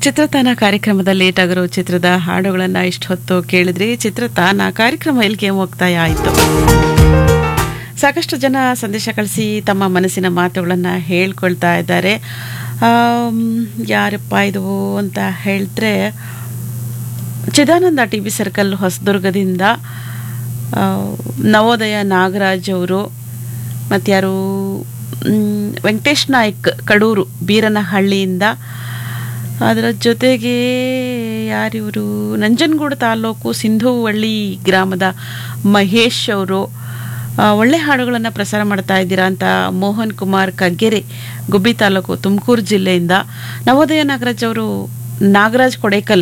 ಚಿತ್ರತಾನ ಕಾರ್ಯಕ್ರಮದಲ್ಲಿ ಟಗರು ಚಿತ್ರದ ಹಾಡುಗಳನ್ನು ಇಷ್ಟು ಹೊತ್ತು ಕೇಳಿದ್ರಿ ಚಿತ್ರತಾನ ಕಾರ್ಯಕ್ರಮ ಇಲ್ಲಿಗೆ ಮುಕ್ತಾಯ ಆಯಿತು ಸಾಕಷ್ಟು ಜನ ಸಂದೇಶ ಕಳಿಸಿ ತಮ್ಮ ಮನಸ್ಸಿನ ಮಾತುಗಳನ್ನು ಹೇಳ್ಕೊಳ್ತಾ ಇದ್ದಾರೆ ಆಮ್, ಯಾರಪ್ಪ ಇದು ಅಂತ ಹೇಳಿದ್ರೆ ಚಿದಾನಂದ ಟಿ ವಿ ಸರ್ಕಲ್ ಹೊಸದುರ್ಗದಿಂದ ಆ, ನವೋದಯ ನಾಗರಾಜ್ ಅವರು ಮತ್ತಾರು ಮ್, ವೆಂಕಟೇಶ್ ನಾಯ್ಕ್ ಕಡೂರು ಬೀರನಹಳ್ಳಿಯಿಂದ ಅದರ ಜೊತೆಗೆ ಯಾರಿವರು ನಂಜನಗೂಡು ತಾಲೂಕು ಸಿಂಧುವಳ್ಳಿ ಗ್ರಾಮದ ಮಹೇಶ್ ಅವರು ಆ, ಒಳ್ಳೆ ಹಾಡುಗಳನ್ನು ಪ್ರಸಾರ ಮಾಡ್ತಾ ಇದ್ದೀರಾ ಅಂತ ಮೋಹನ್ ಕುಮಾರ್ ಕಗ್ಗೆರೆ ಗುಬ್ಬಿ ತಾಲೂಕು ತುಮಕೂರು ಜಿಲ್ಲೆಯಿಂದ ನವೋದಯ ನಾಗರಾಜ್ ಅವರು ನಾಗರಾಜ್ ಕೊಡೇಕಲ್